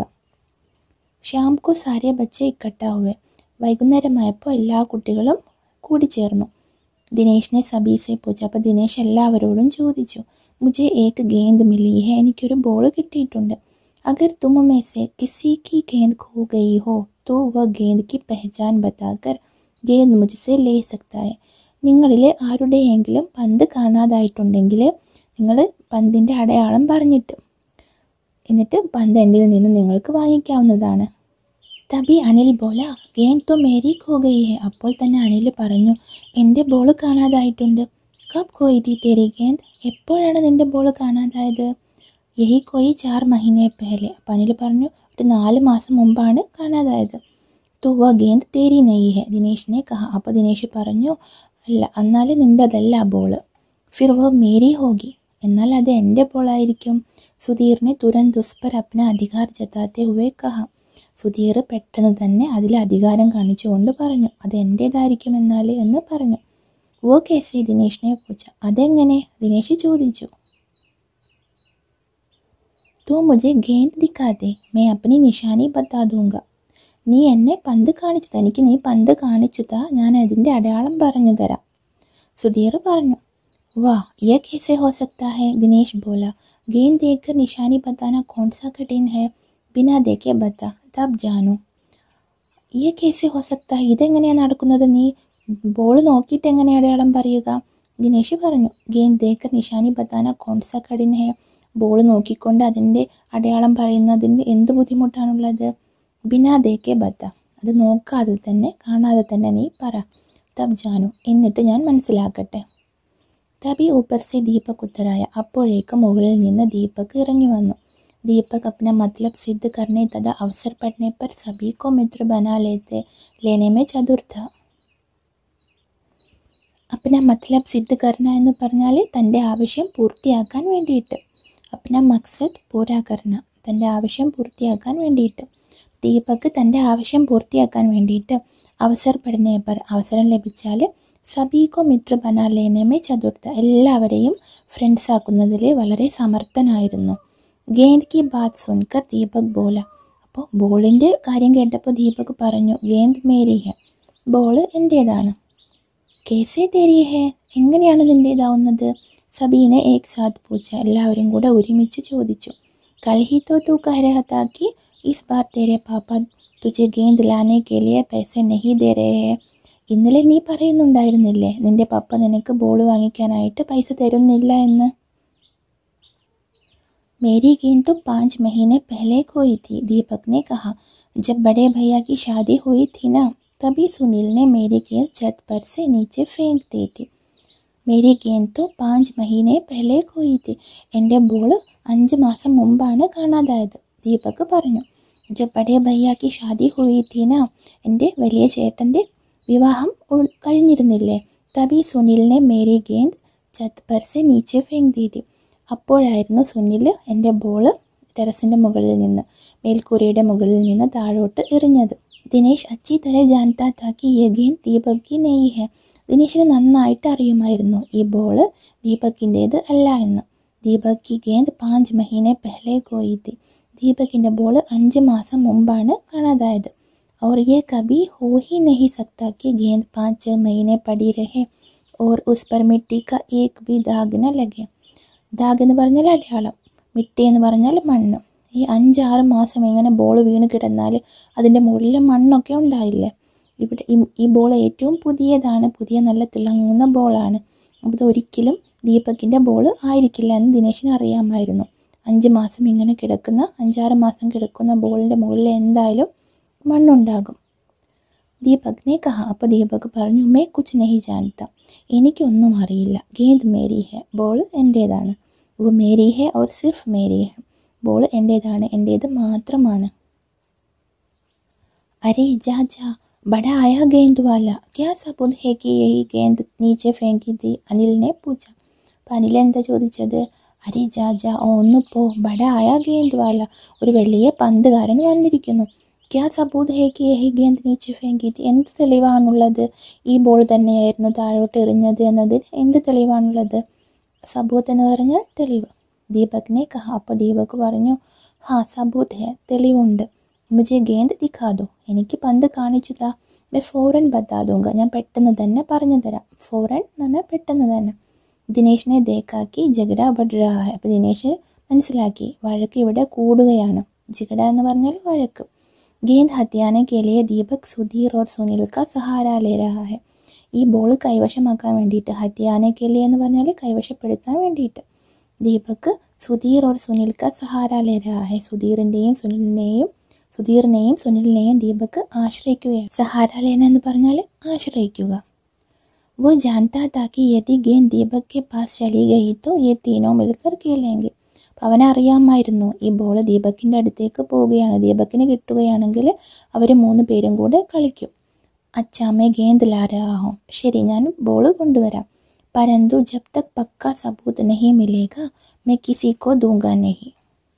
[SPEAKER 1] ഷ്യാം കോ സാരെ ബच्चे ഇക്കട്ട ഹുവെ വൈകുന്നേരമായപ്പോൾ എല്ലാ കുട്ടികളും കൂടിച്ചേർന്നു ദിനേശ് ने सभी से पूछा അപ്പോൾ ദിനേശ് എല്ലാവരോടും ചോദിച്ചു മുझे एक गेंद मिली है എനിക്കൊരു ബോൾ കിട്ടിയിട്ടുണ്ട് अगर तुम में से किसी की गेंद खो गई हो तो वह गेंद की पहचान बताकर गेंद मुझसे ले सकता है നിങ്ങളിലെ ആരുടെയെങ്കിലും പന്ത് കാണാതായിട്ടുണ്ടെങ്കിൽ നിങ്ങൾ പന്തിൻ്റെ അടയാളം പറഞ്ഞിട്ട് എന്നിട്ട് പന്ത് എന്നിൽ നിന്ന് നിങ്ങൾക്ക് വാങ്ങിക്കാവുന്നതാണ് തബി അനിൽ ബോല ഗേൻ തോ മേരി ഖോ ഗയി ഹെ അപ്പോൾ തന്നെ അനിൽ പറഞ്ഞു എൻ്റെ ബോൾ കാണാതായിട്ടുണ്ട് കബ് കോയി തി തേരി ഗേന്ദ് എപ്പോഴാണ് നിൻ്റെ ബോൾ കാണാതായത് യഹി കോയി ചാർ മഹീനെ പെഹലെ അപ്പം അനിൽ പറഞ്ഞു ഒരു നാല് മാസം മുമ്പാണ് കാണാതായത് തോ വ ഗേന്ദ് തേരി നെയ്യ് ഹെ ദിനേശിനെ കഹ അപ്പോൾ ദിനേശ് പറഞ്ഞു അല്ല എന്നാൽ നിൻ്റെ അതല്ല ആ ബോള് ഫിർ വ മേരി ഹോഗി എന്നാൽ അത് എൻ്റെ ബോളായിരിക്കും സുധീറിനെ തുരന്ത് ഉസ് പർ അപ്ന അധികാർ ജതാത്തെ ഹുവേ കഹ സുധീർ പെട്ടെന്ന് തന്നെ അതിൽ അധികാരം കാണിച്ചുകൊണ്ട് പറഞ്ഞു അത് എൻ്റേതായിരിക്കും എന്നാൽ എന്ന് പറഞ്ഞു ഓ കേസി ദിനേശിനെ പൂച്ച അതെങ്ങനെ ദിനേശ് ചോദിച്ചു തൂ മുझे ഗേന്ദ് ദിക്കാതെ മേ അപ്പനി നിഷാനി ബത്താ ദൂങ്ക നീ എന്നെ പന്ത് കാണിച്ചു താ എനിക്ക് നീ പന്ത് കാണിച്ചു താ ഞാൻ അതിൻ്റെ അടയാളം പറഞ്ഞു തരാം സുധീർ പറഞ്ഞു वाह यह कैसे हो सकता है दिनेश बोला गेंद देखकर निशानी बताना कौन सा कठिन है बिना देखे बता तब जानू ഈ കേസ് ഹോ സക്ത ഇതെങ്ങനെയാണ് നടക്കുന്നത് നീ ബോൾ നോക്കിയിട്ട് എങ്ങനെ അടയാളം പറയുക ദിനേശ് പറഞ്ഞു ഗെയിം ദേക്കർ നിഷാനി ബത്താന കോൺസ കഠിൻ ഹേ ബോൾ നോക്കിക്കൊണ്ട് അതിൻ്റെ അടയാളം പറയുന്നതിന് എന്ത് ബുദ്ധിമുട്ടാണുള്ളത് ബിനാ ദേക്കെ ബത്ത അത് നോക്കാതെ തന്നെ കാണാതെ തന്നെ നീ പറ തബ് ജാനു എന്നിട്ട് ഞാൻ മനസ്സിലാക്കട്ടെ തബി ഊപ്പർ സെ ദീപക് ഉത്തരായ അപ്പോഴേക്ക് മുകളിൽ നിന്ന് ദീപക് ഇറങ്ങി വന്നു दीपक अपना मतलब सिद्ध करने तथा अवसर पड़ने पर सभी को मित्र बना लेते लेने में चतुर था അപ്പന മത്ലബ് സിദ്ധ് കർണ എന്ന് പറഞ്ഞാൽ തൻ്റെ ആവശ്യം പൂർത്തിയാക്കാൻ വേണ്ടിയിട്ട് അപ്പന മക്സദ് പൂരാ കർണ തൻ്റെ ആവശ്യം പൂർത്തിയാക്കാൻ വേണ്ടിയിട്ട് ദീപക് തൻ്റെ ആവശ്യം പൂർത്തിയാക്കാൻ വേണ്ടിയിട്ട് അവസർ പഠനേപ്പർ അവസരം ലഭിച്ചാൽ സബീകോ മിത്ര ബനാലേനമേ ചതുർത്ഥ എല്ലാവരെയും ഫ്രണ്ട്സ് ആക്കുന്നതിൽ വളരെ സമർത്ഥനായിരുന്നു ഗേന്ദ് കി ബാത് സുൻകർ ദീപക് ബോല അപ്പോൾ ബോളിൻ്റെ കാര്യം കേട്ടപ്പോൾ ദീപക് പറഞ്ഞു ഗേന്ദ് മേരി ഹെ ബോൾ എൻ്റേതാണ് കേസേ തേരി ഹെ എങ്ങനെയാണ് നിൻ്റേതാവുന്നത് സബീനെ ഏക് സാത്ത് പൂച്ച എല്ലാവരും കൂടെ ഒരുമിച്ച് ചോദിച്ചു കൽ ഹി തോ തൂ കഹ രഹ താ കി ഇസ് ബാർ തേരെ പാപ്പ തുझे ഗേന്ദ് ലാനെ കെ ലിയെ പൈസ നഹി ദേ രഹേ ഹെ ഇന്നലെ നീ പറയുന്നുണ്ടായിരുന്നില്ലേ നിന്റെ പപ്പ നിനക്ക് ബോൾ വാങ്ങിക്കാനായിട്ട് പൈസ തരുന്നില്ല എന്ന് मेरी गेंद तो पाँच महीने पहले खोई थी दीपक ने कहा जब बड़े भैया की शादी हुई थी ना तभी सुनील ने मेरी गेंद छत पर से नीचे फेंक दी थी मेरी गेंद तो पाँच महीने पहले खोई थी എൻ്റെ ബോൾ അഞ്ച് മാസം മുമ്പാണ് കാണാതായത് ദീപക് പറഞ്ഞു ജബ് ബഡേ ഭയ്യ കി ഷാദി ഹുയി തീ നാ എൻ്റെ വലിയ ചേട്ടൻ്റെ വിവാഹം ഉൾ- കഴിഞ്ഞിരുന്നില്ലേ തബി സുനിലിനെ മേരി ഗേന്ദ് ഛത്ത് പർ സെ നീച്ചെ ഫെങ് ദീതി അപ്പോഴായിരുന്നു സുനിൽ എൻ്റെ ബോള് ടെറസിൻ്റെ മുകളിൽ നിന്ന് മേൽക്കൂരയുടെ മുകളിൽ നിന്ന് താഴോട്ട് എറിഞ്ഞത് ദിനേശ് അച്ചി തര ജാൻതാ താ കി യെ ഗേന്ദ് ദീപക് കി നെയ് ഹെ ദിനേശിന് നന്നായിട്ട് അറിയുമായിരുന്നു ഈ ബോള് ദീപകിൻ്റേത് അല്ല എന്ന് ദീപക് കി ഗേന്ദ് പാഞ്ച് മഹീനെ പെഹ്ലെ ഗോയി തി ദീപകിൻ്റെ ബോൾ അഞ്ച് മാസം മുമ്പാണ് കാണാതായത് और ये कभी हो ही नहीं सकता कि गेंद पाँच छः महीने पड़ी रहे और उस पर मिट्टी का एक भी दाग न लगे ദാഗ് എന്ന് പറഞ്ഞാൽ അടയാളം മിട്ടി എന്ന് പറഞ്ഞാൽ മണ്ണ് ഈ അഞ്ചാറ് മാസം ഇങ്ങനെ ബോൾ വീണ് കിടന്നാൽ അതിൻ്റെ മുകളിൽ മണ്ണൊക്കെ ഉണ്ടായില്ലേ ഇവിടെ ഈ- ഈ ബോൾ ഏറ്റവും പുതിയതാണ് പുതിയ നല്ല തിളങ്ങുന്ന ബോളാണ് അപ്പോൾ ഇത് ഒരിക്കലും ദീപകിൻ്റെ ബോൾ ആയിരിക്കില്ല എന്ന് ദിനേശിന് അറിയാമായിരുന്നു അഞ്ച് മാസം ഇങ്ങനെ കിടക്കുന്ന അഞ്ചാറ് മാസം കിടക്കുന്ന ബോളിൻ്റെ മുകളിൽ എന്തായാലും മണ്ണുണ്ടാകും ദീപക് ने कहा അപ്പോൾ ദീപക് പറഞ്ഞു മേ കുച്ച് നഹി ജാനത്ത എനിക്കൊന്നും അറിയില്ല ഗേന്ദ് മേരി ഹെ ബോൾ എൻ്റേതാണ് वो മേരി ഹെ और സിർഫ് മേരി ഹെ ബോൾ എൻ്റേതാണ് എൻ്റേത് മാത്രമാണ് अरे जा जा बड़ा आया गेंद वाला क्या सबूत है कि यही गेंद नीचे फेंकी थी അനിൽ ने पूछा അപ്പം അനിൽ എന്താ ചോദിച്ചത് അരെ ജാ ജാ ഓ ഒന്ന് പോ ബട ആയ ഗേന്ദ് വാല ഒരു വലിയ പന്തുകാരൻ വന്നിരിക്കുന്നു ക്യാ സബൂത് ഹേ കി യഹി ഗേന്ദ് നീച്ചെ ഫെങ്കി തി എന്ത് തെളിവാണുള്ളത് ഈ ബോൾ തന്നെയായിരുന്നു താഴോട്ട് എറിഞ്ഞത് എന്നതിൽ എന്ത് തെളിവാണുള്ളത് സബൂത്ത് എന്ന് പറഞ്ഞാൽ തെളിവ് ദീപകിനെ കഹ അപ്പോൾ ദീപക് പറഞ്ഞു ഹാ സബൂത്ത് ഹേ തെളിവുണ്ട് മുझे ഗേന്ദ് ദിഖാദോ എനിക്ക് പന്ത് കാണിച്ചു താ മേ ഫോറൻ ബത്താ ദൂങ്ക ഞാൻ പെട്ടെന്ന് തന്നെ പറഞ്ഞു തരാം ഫോറൻ എന്ന് പറഞ്ഞാൽ പെട്ടെന്ന് തന്നെ ദിനേശിനെ ദേക്കാക്കി ജഗഡ ബഡ്രാ അപ്പോൾ ദിനേശ് മനസ്സിലാക്കി വഴക്ക് ഇവിടെ കൂടുകയാണ് ജഗഡ എന്ന് പറഞ്ഞാൽ വഴക്ക് ഗേന്ദ് ഹത്യാനെ കേലിയ ദീപക് സുധീർ ഓർ സുനിൽ കാ സഹാര ലേ രഹാ ഹെ ഈ ബോൾ കൈവശമാക്കാൻ വേണ്ടിയിട്ട് ഹത്യാനെ കേലിയ എന്ന് പറഞ്ഞാൽ കൈവശപ്പെടുത്താൻ വേണ്ടിയിട്ട് ദീപക് സുധീർ ഓർ സുനിൽ കാ സഹാര ലേ രഹാ ഹെ സുധീറിൻ്റെയും സുനിലിനെയും സുധീറിനെയും സുനിലിനെയും ദീപക് ആശ്രയിക്കുകയാണ് സഹാര ലേന എന്ന് പറഞ്ഞാൽ ആശ്രയിക്കുക वो जानता था कि यदि गेंद दीपक के पास चली गई तो ये तीनों मिलकर खेलेंगे അപ്പോൾ അവനറിയാമായിരുന്നു ഈ ബോൾ ദീപക്കിൻ്റെ അടുത്തേക്ക് പോവുകയാണ് ദീപക്കിന് കിട്ടുകയാണെങ്കിൽ അവർ മൂന്ന് പേരും കൂടെ കളിക്കും അച്ചാമ്മേ ഗേന്ദ് ലാരാഹോ ശരി ഞാൻ ബോൾ കൊണ്ടുവരാം പരന്തു ജബ് തക് പക്ക സബൂത് നഹി മിലേഗ മേ കിസി കോ ദൂങ്ക നഹി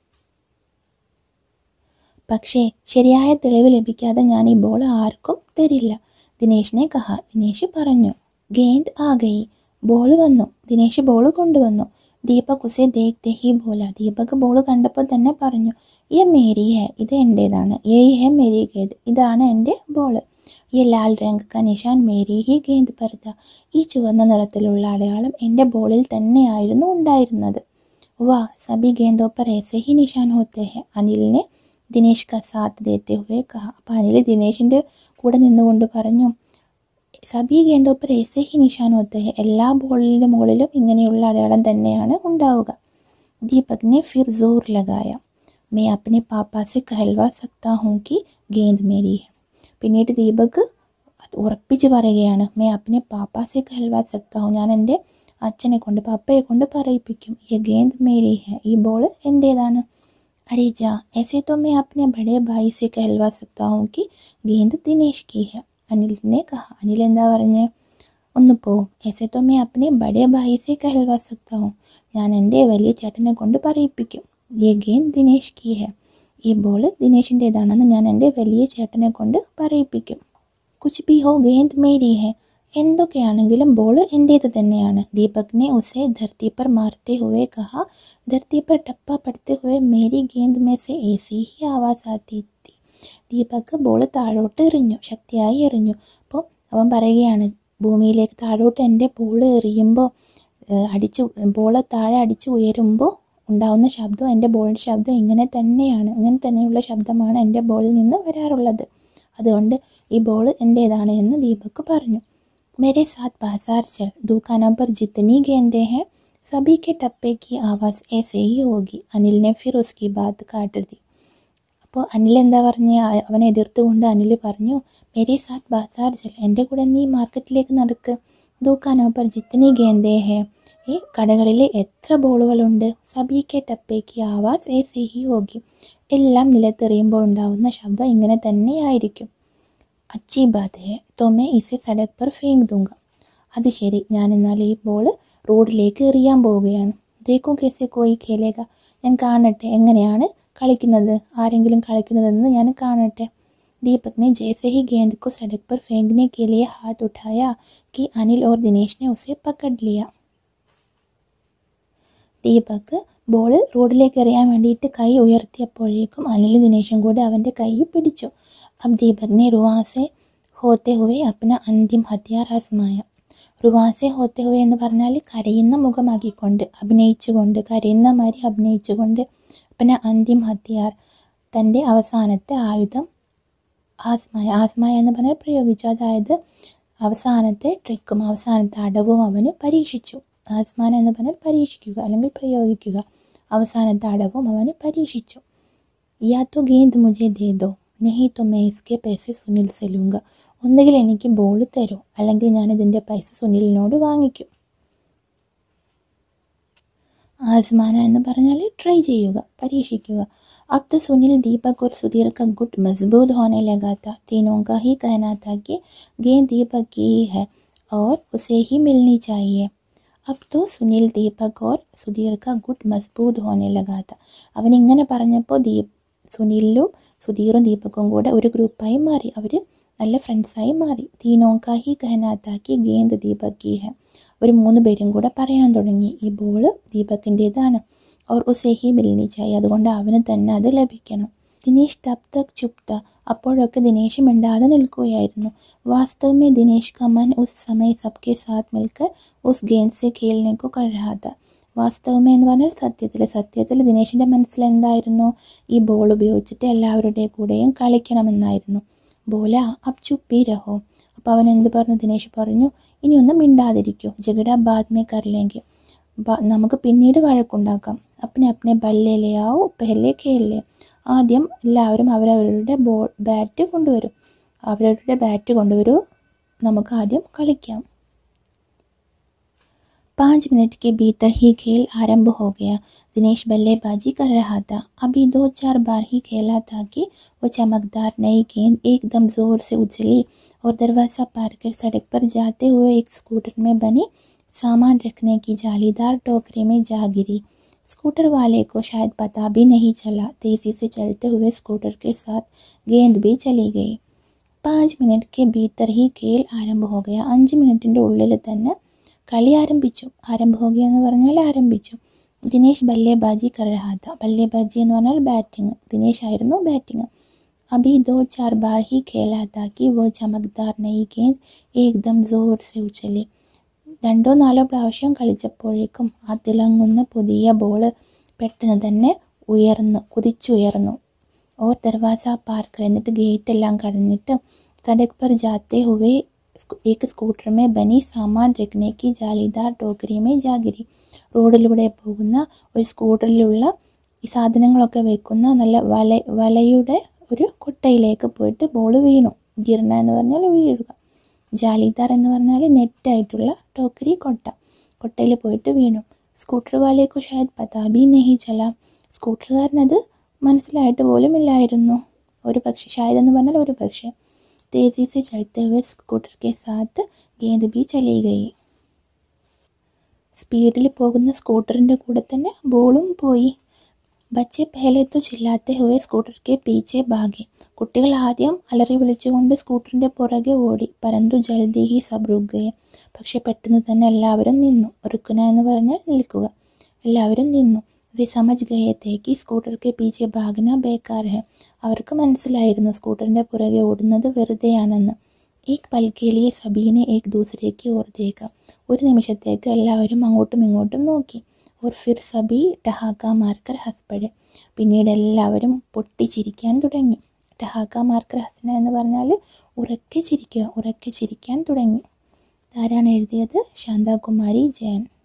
[SPEAKER 1] പക്ഷേ ശരിയായ തെളിവ് ലഭിക്കാതെ ഞാൻ ഈ ബോൾ ആർക്കും തരില്ല ദിനേശിനെ കഹ ദിനേശ് പറഞ്ഞു ഗേന്ദ് ആ ഗയി ബോൾ വന്നു ദിനേശ് ബോൾ കൊണ്ടുവന്നു ദീപക് ഉസെ ദേഖ്തെ ഹി ബോല ദീപക് ബോൾ കണ്ടപ്പോൾ തന്നെ പറഞ്ഞു യ മേരി ഹെ ഇത് എൻ്റേതാണ് യേ ഹെ മേരി ഗേന്ദ് ഇതാണ് എൻ്റെ ബോള് ഈ ലാൽ രംഗ് ക നിഷാൻ മേരി ഹി ഗേന്ദ് പർദ ഈ ചുവന്ന നിറത്തിലുള്ള അടയാളം എൻ്റെ ബോളിൽ തന്നെയായിരുന്നു ഉണ്ടായിരുന്നത് വാ സബി ഗേന്ദോ पर ऐसे ही निशान होते हैं അനിലിനെ ദിനേശ് का साथ देते हुए कहा അപ്പോൾ അനിൽ ദിനേശിൻ്റെ കൂടെ നിന്നുകൊണ്ട് പറഞ്ഞു സബി ഗേന്ദോ पर ऐसे ही निशान होते हैं എല്ലാ ബോളിൻ്റെ മുകളിലും ഇങ്ങനെയുള്ള അടയാളം തന്നെയാണ് ഉണ്ടാവുക दीपक ने फिर जोर लगाया मैं अपने पापा से कहलवा सकता हूँ कि गेंद मेरी है പിന്നീട് ദീപക് അത് ഉറപ്പിച്ച് പറയുകയാണ് മേ അപ്പനെ പാപ്പാസെ കഹൽവാ സക്താ ഹൂँ ഞാൻ എൻ്റെ അച്ഛനെ കൊണ്ട് പപ്പയെ കൊണ്ട് പറയിപ്പിക്കും ഈ ഗേന്ദ് മേരി ഹെ ഈ ബോൾ എൻ്റേതാണ് अरे जा ऐसे तो मैं अपने बड़े भाई से कहलवा सकता हूँ कि गेंद दिनेश की है अनिल ने कहा अनिल എന്താ പറഞ്ഞേ ഒന്ന് പോ ऐसे तो मैं अपने बड़े भाई से कहलवा सकता हूँ ഞാൻ എൻ്റെ വലിയ ചേട്ടനെ കൊണ്ട് പറയിപ്പിക്കും ये गेंद दिनेश की है ഈ ബോൾ ദിനേശിൻ്റേതാണെന്ന് ഞാൻ എൻ്റെ വലിയ ചേട്ടനെ കൊണ്ട് പറയിപ്പിക്കും കുച്ച് ബി ഹോ ഗേന്ദ് മേരി ഹെ എന്തൊക്കെയാണെങ്കിലും ബോൾ എൻ്റേത് തന്നെയാണ് ദീപക് ने उसे धरती पर मारते हुए कहा धरती पर टप्पा पड़ते हुए मेरी गेंद में से ऐसी ही आवाज़ आती थी ദീപക് ബോൾ താഴോട്ട് എറിഞ്ഞു ശക്തിയായി എറിഞ്ഞു അപ്പോൾ അവൻ പറയുകയാണ് ഭൂമിയിലേക്ക് താഴോട്ട് എൻ്റെ ബോൾ എറിയുമ്പോൾ അടിച്ച് ബോൾ താഴെ അടിച്ച് ഉയരുമ്പോൾ ഉണ്ടാവുന്ന ശബ്ദം എൻ്റെ ബോളിൻ്റെ ശബ്ദം ഇങ്ങനെ തന്നെയാണ് ഇങ്ങനെ തന്നെയുള്ള ശബ്ദമാണ് എൻ്റെ ബോളിൽ നിന്ന് വരാറുള്ളത് അതുകൊണ്ട് ഈ ബോൾ എൻ്റേതാണ് എന്ന് ദീപക് പറഞ്ഞു मेरे साथ बाजार चल दुकानों पर जितनी गेंदें हैं सभी के टप्पे की आवाज़ ऐसे ही होगी अनिल ने फिर उसकी बात काट दी അപ്പോൾ അനിൽ എന്താ പറഞ്ഞ അവനെ എതിർത്തുകൊണ്ട് അനിൽ പറഞ്ഞു മേരെ സാത്ത് ബാസാർ ചൽ എൻ്റെ കൂടെ നീ മാർക്കറ്റിലേക്ക് നടക്ക് ദുക്കാനോ പർ ജിത്തനി ഗേന്ദേ ഹേ ഈ കടകളിൽ എത്ര ബോളുകളുണ്ട് സബീക്കെ ടപ്പേക്ക് ആവാസ് ഏസേ ഹി ഹോഗി എല്ലാം നിലത്തെറിയുമ്പോൾ ഉണ്ടാവുന്ന ശബ്ദം ഇങ്ങനെ തന്നെയായിരിക്കും അച്ചി ബാത് ഹെ തോ മേ ഇസെ സഡക് പർ ഫേങ്ക് ദൂങ്ക അത് ശരി ഞാൻ എന്നാൽ ഈ ബോൾ റോഡിലേക്ക് എറിയാൻ പോവുകയാണ് ദേക്കോ കേസെ കോയി ഖേലേക ഞാൻ കാണട്ടെ എങ്ങനെയാണ് കളിക്കുന്നത് ആരെങ്കിലും കളിക്കുന്നതെന്ന് ഞാൻ കാണട്ടെ दीपक ने जैसे ही गेंद को सड़क पर फेंकने के लिए हाथ उठाया कि अनिल और दिनेश ने उसे पकड़ लिया ദീപക് ബോൾ റോഡിലേക്ക് എറിയാൻ വേണ്ടിയിട്ട് കൈ ഉയർത്തിയപ്പോഴേക്കും അനിൽ ദിനേശും കൂടെ അവൻ്റെ കൈ പിടിച്ചു അബ് ദീപക് ने रुआसे होते हुए अपना अंतिम हथियार आजमाया റുവാസെ ഹോത്തെ ഹുവെ എന്ന് പറഞ്ഞാൽ കരയുന്ന മുഖമാക്കിക്കൊണ്ട് അഭിനയിച്ചുകൊണ്ട് കരയുന്ന മാതിരി അഭിനയിച്ചുകൊണ്ട് പിന്നെ അന്തിം ഹത്തിയാർ തൻ്റെ അവസാനത്തെ ആയുധം ആസ്മായ ആസ്മായ എന്ന് പറഞ്ഞാൽ പ്രയോഗിച്ചു അതായത് അവസാനത്തെ ട്രിക്കും അവസാനത്തെ അടവും അവന് പരീക്ഷിച്ചു ആസ്മാന എന്ന് പറഞ്ഞാൽ പരീക്ഷിക്കുക അല്ലെങ്കിൽ പ്രയോഗിക്കുക അവസാനത്തെ അടവും അവന് പരീക്ഷിച്ചു യാ തോ ഗേന്ദ് മുജെ ദേ ദോ നെഹി തോ മേ ഇസ്കെ പൈസ സുനിൽ സെലൂങ്ക ഒന്നുകിൽ എനിക്ക് ബോൾ തരൂ അല്ലെങ്കിൽ ഞാൻ ഇതിൻ്റെ പൈസ സുനിലിനോട് വാങ്ങിക്കും ആസ്മാന എന്ന് പറഞ്ഞാൽ ട്രൈ ചെയ്യുക പരീക്ഷിക്കുക अब तो सुनील दीपक और सुधीर का गुट मजबूत होने लगा था तीनों का ही कहना था कि गेंद दीपक की ही है और उसे ही मिलनी चाहिए अब तो സുനിൽ ദീപക് ഓർ സുധീർ ക ഗുഡ് മസ്ബൂത് ഹോനെ ലഗാ था അവൻ ഇങ്ങനെ പറഞ്ഞപ്പോൾ ദീപ് സുനിലും സുധീറും ദീപക്കും കൂടെ ഒരു ഗ്രൂപ്പായി മാറി അവർ നല്ല ഫ്രണ്ട്സായി മാറി തീനോക്ക ഹി കഹനാത്താക്കി ഗേന്ദ് ദീപക് കി ഹെ ഒരു മൂന്ന് പേരും കൂടെ പറയാൻ തുടങ്ങി ഈ ബോള് ദീപകിൻ്റേതാണ് और उसे ही मिलनी चाहिए അതുകൊണ്ട് അവന് തന്നെ അത് ലഭിക്കണം ദിനേശ് തബ് തക് ചുപ്ത അപ്പോഴൊക്കെ ദിനേശ് മിണ്ടാതെ നിൽക്കുകയായിരുന്നു വാസ്തവ में दिनेश का मन उस समय सबके साथ मिलकर उस गेंद से खेलने को कर रहा था വാസ്തവമേ എന്ന് പറഞ്ഞാൽ സത്യത്തിൽ സത്യത്തിൽ ദിനേശിൻ്റെ മനസ്സിൽ എന്തായിരുന്നു ഈ ബോൾ ഉപയോഗിച്ചിട്ട് എല്ലാവരുടെ കൂടെയും കളിക്കണമെന്നായിരുന്നു ബോല അബ് ചുപ്പി രഹോ അപ്പോൾ അവൻ എന്ത് പറഞ്ഞു ദിനേശ് പറഞ്ഞു ഇനി ഒന്നും മിണ്ടാതിരിക്കൂ ജഗഡ ബാദ് മേ കറില്ലെങ്കിൽ നമുക്ക് പിന്നീട് വഴക്കുണ്ടാക്കാം അപ്പനെ അപ്പനെ ബല്ലേലെ ആവോ പെഹലെ ഖേലിലെ ആദ്യം എല്ലാവരും അവരവരുടെ ബോൾ ബാറ്റ് കൊണ്ടുവരും അവരവരുടെ ബാറ്റ് കൊണ്ടുവരൂ നമുക്ക് ആദ്യം കളിക്കാം पाँच मिनट के भीतर ही खेल आरंभ हो गया दिनेश बल्लेबाजी कर रहा था अभी दो चार बार ही खेला था कि वो चमकदार नई गेंद एकदम ज़ोर से उछली और दरवाज़ा पार कर सड़क पर जाते हुए एक स्कूटर में बनी सामान रखने की जालीदार टोकरी में जा गिरी स्कूटर वाले को शायद पता भी नहीं चला तेज़ी से चलते हुए स्कूटर के साथ गेंद भी चली गई പാഞ്ച് മിനിറ്റ് കെ ഭീത്തർ ഹി ഖേൽ ആരംഭ ഹോ ഗയ അഞ്ച് മിനിറ്റിൻ്റെ ഉള്ളിൽ തന്നെ കളി ആരംഭിച്ചു ആരംഭ ഹോ ഗയ എന്ന് പറഞ്ഞാൽ ആരംഭിച്ചു ദിനേശ് ബല്ലേബാജി കർ രഹാ ഥ ബല്ലേബാജി എന്ന് പറഞ്ഞാൽ ബാറ്റിംഗ് ദിനേശ് ആയിരുന്നു ബാറ്റിംഗ് अभी दो चार बार ही खेला था कि वो चमकदार नई गेंद एकदम जोर से उछली രണ്ടോ നാലോ പ്രാവശ്യം കളിച്ചപ്പോഴേക്കും ആ തിളങ്ങുന്ന പുതിയ ബോള് പെട്ടെന്ന് തന്നെ ഉയർന്നു കുതിച്ചുയർന്നു ഓർ ദർവാസ പാർക്ക് എന്നിട്ട് ഗേറ്റ് എല്ലാം കടന്നിട്ട് സड़क पर जाते हुए एक स्कूटर में बनी सामान रखने की जालीदार ടോക്കരി में जा गिरी റോഡിലൂടെ പോകുന്ന ഒരു സ്കൂട്ടറിലുള്ള ഈ സാധനങ്ങളൊക്കെ വെക്കുന്ന നല്ല വല വലയുടെ ഒരു കൊട്ടയിലേക്ക് പോയിട്ട് ബോൾ വീണു ഗിർണ എന്ന് പറഞ്ഞാൽ വീഴുക ജാലിദാർ എന്ന് പറഞ്ഞാൽ നെറ്റായിട്ടുള്ള ടോക്കരി കൊട്ട കൊട്ടയിൽ പോയിട്ട് വീണു സ്കൂട്ടർ വാലേക്കു ഷായത് പതാബി നെഹി ചല സ്കൂട്ടറുകാരനത് മനസ്സിലായിട്ട് പോലും ഇല്ലായിരുന്നു ഒരു പക്ഷേ ഷായത് എന്ന് പറഞ്ഞാൽ ഒരു പക്ഷേ तेजी से चलते हुए स्कूटर के साथ गेंद भी चली गई സ്പീഡിൽ പോകുന്ന സ്കൂട്ടറിൻ്റെ കൂടെ തന്നെ ബോളും പോയി ബച്ചെ പഹലെ തോ ചില്ലാത്തെ ഹുവെ സ്കൂട്ടർ കെ പീച്ചെ ഭാഗെ കുട്ടികൾ ആദ്യം അലറി വിളിച്ചുകൊണ്ട് സ്കൂട്ടറിൻ്റെ പുറകെ ഓടി പരന്തു ജൽദി ഹി സബ് റുകയെ പക്ഷെ പെട്ടെന്ന് തന്നെ എല്ലാവരും നിന്നു റുക്കുന്ന എന്ന് പറഞ്ഞാൽ നിൽക്കുക എല്ലാവരും നിന്നു വി സമജ് ഗയത്തേക്ക് സ്കൂട്ടർ കെ പീച്ചെ ഭാഗന ബേക്കാർ ഹെ അവർക്ക് മനസ്സിലായിരുന്നു സ്കൂട്ടറിൻ്റെ പുറകെ ഓടുന്നത് വെറുതെയാണെന്ന് ഏക് പൽക്കേലിയെ സബീനെ ഏക് ദൂസരേക്ക് ഓർ ദേക്ക ഒരു നിമിഷത്തേക്ക് എല്ലാവരും അങ്ങോട്ടും ഇങ്ങോട്ടും നോക്കി ഓർ ഫിർ സബി ടഹാക്ക മാർക്കർ ഹസ്പടെ പിന്നീട് എല്ലാവരും പൊട്ടിച്ചിരിക്കാൻ തുടങ്ങി ടഹാക്ക മാർക്കർ ഹസന എന്ന് പറഞ്ഞാൽ ഉറക്കെ ചിരിക്കുക ഉറക്കെ ചിരിക്കാൻ തുടങ്ങി ആരാണ് എഴുതിയത് ശാന്താകുമാരി ജയൻ